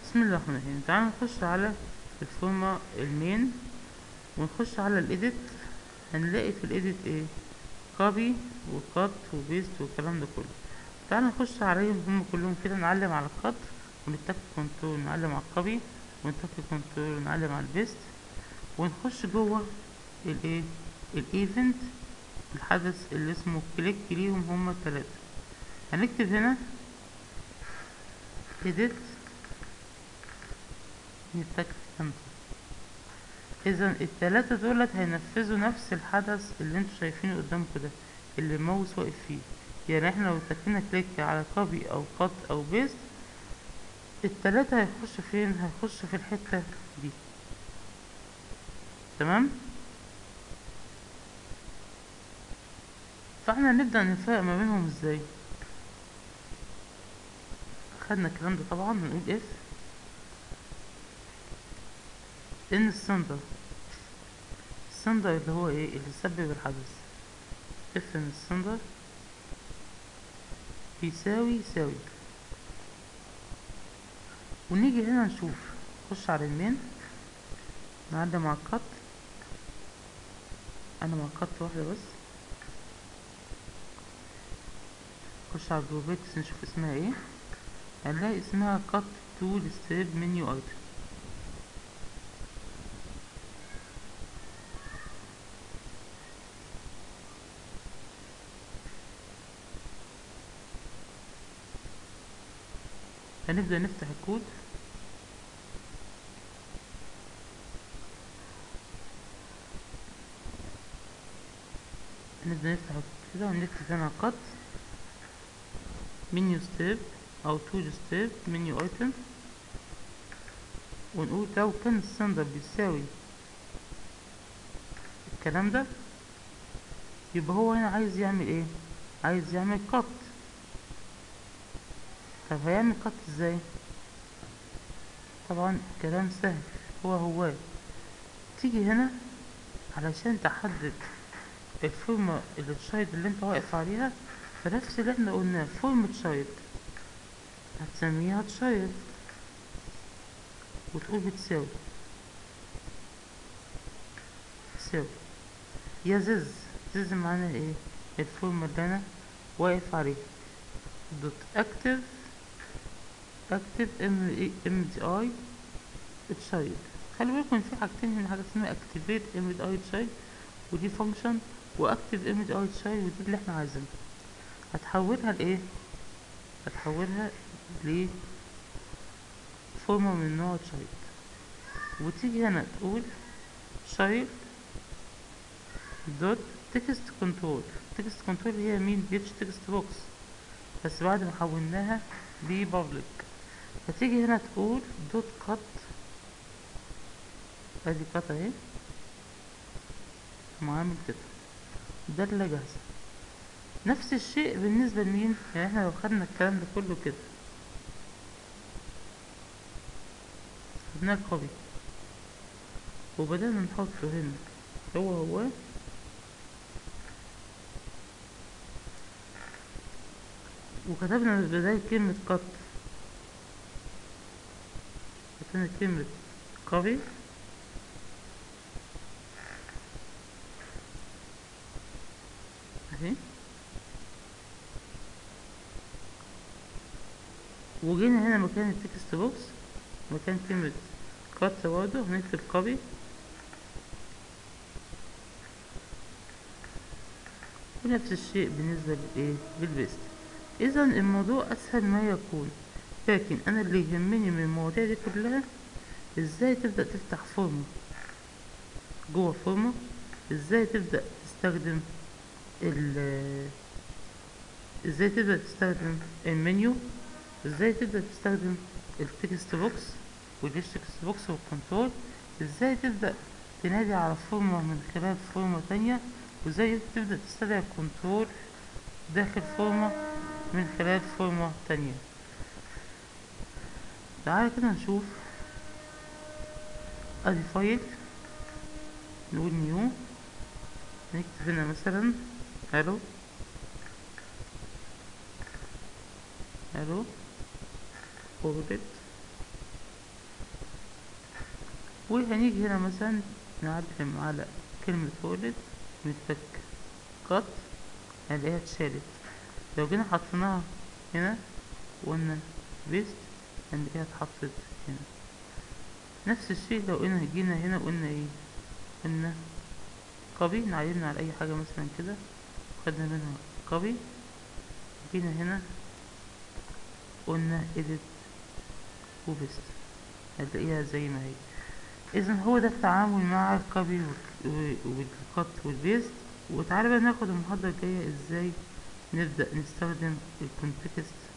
بسم الله الرحمن الرحيم تعالى نخش على الفورمة المين ونخش على الايديت هنلاقي في الايديت ايه كوبي وكات وبيست والكلام ده كله تعالى نخش عليهم هم كلهم كده نعلم على الكات ونتك كنترول نعلم على الكوبي ونتك كنترول ونعلم على البيست ونخش جوه الايه الايفنت الحدث اللي اسمه كليك ليهم هما التلاتة هنكتب هنا edit نتك كنترول اذا التلاتة دولت هينفذوا نفس الحدث اللي انتوا شايفينه قدامكم ده اللي الماوس واقف فيه يعني احنا لو اتكينا كليك على كوبي او كات او بيست التلاتة هيخشوا فين هيخشوا في الحتة دي تمام فاحنا نبدأ نفرق ما بينهم ازاي خدنا الكلام ده طبعا بنقول اف ان السندر السندر اللي هو ايه اللي سبب الحدث اف ان السندر بيساوي يساوي ونيجي هنا نشوف نخش على المين نعلم على القط انا مع قط واحدة بس نخش على البروبرتيز نشوف اسمها ايه هنلاقي اسمها cut tool strip menu item هنبدأ نفتح الكود نبدأ نفتح الكود كده ونكتب هنا cut menu step أو tool step menu item ونقول لو كان السندر بيساوي الكلام ده يبقى هو هنا عايز يعمل ايه عايز يعمل cut طب هيعمل قط ازاي طبعا كلام سهل هو هو تيجي هنا علشان تحدد الفورمة اللي تشايد اللي انت واقف عليها فنفس اللي احنا قلناه فورمة تشايد هتسميها تشايد وتقول بتساوي تساوي يا زز زز معناها ايه الفورمة اللي انا واقف عليها دوت اكتف اكتف ام ام دي اي تشايلد خلي بالكم في حاجتين هنا حاجه اسمها اكتيفيت ام دي اي تشايلد ودي فانكشن واكتف ام دي اي تشايلد ودي اللي احنا عايزينها هتحولها لايه هتحولها ل فورمة من نوع تشايلد وتيجي هنا تقول تشايلد دوت تكست كنترول تكست كنترول هي مين بيتش تكست بوكس بس بعد ما حولناها لبابليك فتيجي هنا تقول دوت كات ادي كات اهي معامل كده ده اللي جاهزة نفس الشيء بالنسبة لمين يعني احنا لو خدنا الكلام ده كله كده خدناه كوبي وبدأنا نحطه هنا هو هو وكتبنا بداية كلمة قط كتبنا كلمة كوبي اهي وجينا هنا مكان التكست بوكس مكان كلمة قط برضه هنكتب كوبي ونفس الشيء بالنسبة لإيه بالبيست اذا الموضوع اسهل ما يكون لكن انا اللي يهمني من المواضيع دي كلها ازاي تبدأ تفتح فورمة جوه فورمة ازاي تبدأ تستخدم ال ازاي تبدأ تستخدم المنيو ازاي تبدأ تستخدم التكست بوكس والليش تكست بوكس والكنترول ازاي تبدأ تنادي على فورمة من خلال فورمة تانية وازاي تبدأ تستدعي الكنترول داخل فورمة من خلال فورمة تانية تعالى كده نشوف ادي فايل نقول نيو نكتب هنا مثلا الو الو اوربت وهنيجي هنا مثلا نعلم على كلمة ولد نتفك قط هنلاقيها اتشالت لو جينا حطيناها هنا وقلنا بيست هنلاقيها اتحطت هنا نفس الشيء لو قلنا جينا هنا قلنا ايه قلنا كوبي نعلمنا على اي حاجة مثلا كده خدنا منها كوبي جينا هنا قلنا edit وبيست هتلاقيها زي ما هي اذا هو ده التعامل مع الكوبي والقط والبيست وتعالى بقى ناخد المحاضرة الجاية ازاي نبدأ نستخدم الكونتكست